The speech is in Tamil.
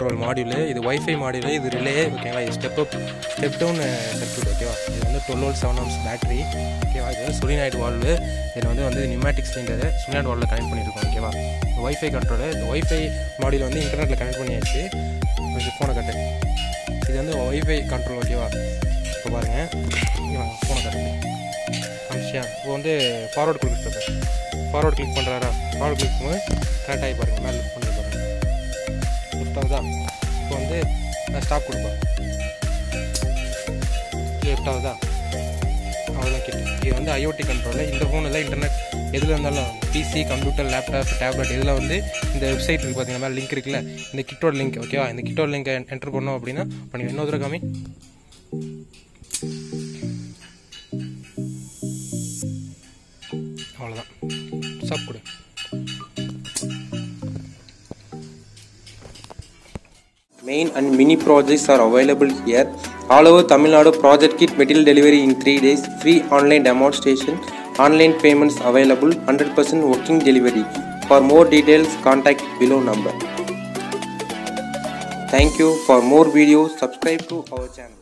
கண்ட்ரோல் மாடியூலு இது ஒய்ஃபை மாடியூலு இது ரிலே ஓகேவா இது step up step down circuit ஓகேவா இது வந்து twelve volt seven amps battery ஓகேவா இது வந்து சொலினாய்டு வால்வு இதில் வந்து வந்து நியூமேட்டிக் சிலிண்டரு சொலினாய்டு வால்வில் கனெக்ட் பண்ணியிருக்கோம் ஓகேவா ஒய்ஃபை கண்ட்ரோலு இந்த ஒய்ஃபை மாடியூல் வந்து இன்டர்நெட்டில் கனெக்ட் பண்ணியாச்சு கொஞ்சம் ஃபோனை கட்டு இது வந்து ஒய்ஃபை கண்ட்ரோல் ஓகேவா இப்போ பாருங்கள் ஃபோனை கட்டு காமிச்சியா இப்போ வந்து ஃபார்வர்ட் கொடுக்குறது ஃபார்வர்ட் கிளிக் பண்ணுறாரா ஃபார்வர்ட் கிளிக் பண்ணும்போது கரெக்ட் ஆகி பாருங்கள் மேலே லிஃப்ட் பண்ணி பாருங்கள் லிஃப்ட் ஆகுதா இப்போ வந்து ஸ்டாப் கொடுப்பேன் லிஃப்ட் ஆகுதா அவ்வளோதான் கிட்ட இது வந்து ஐஓடி கண்ட்ரோலு இந்த ஃபோனில் இன்டர்நெட் எதில் இருந்தாலும் பிசி கம்ப்யூட்டர் லேப்டாப் டேப்லெட் இதில் வந்து இந்த வெப்சைட் இருக்குது பார்த்தீங்கன்னா மேலே லிங்க் இருக்குல்ல இந்த கிட்டோட லிங்க் ஓகேவா இந்த கிட்டோட லிங்கை என்டர் பண்ணோம் அப்படின்னா பண்ணி இன்னொரு தடவை காமி அவ்வளோதான் ஸ்டாப் கொடு Main and mini projects are available here. All over Tamil Nadu project kit material delivery in 3 days. Free online demonstration. Online payments available. 100% working delivery. For more details contact below number. Thank you. For more videos subscribe to our channel.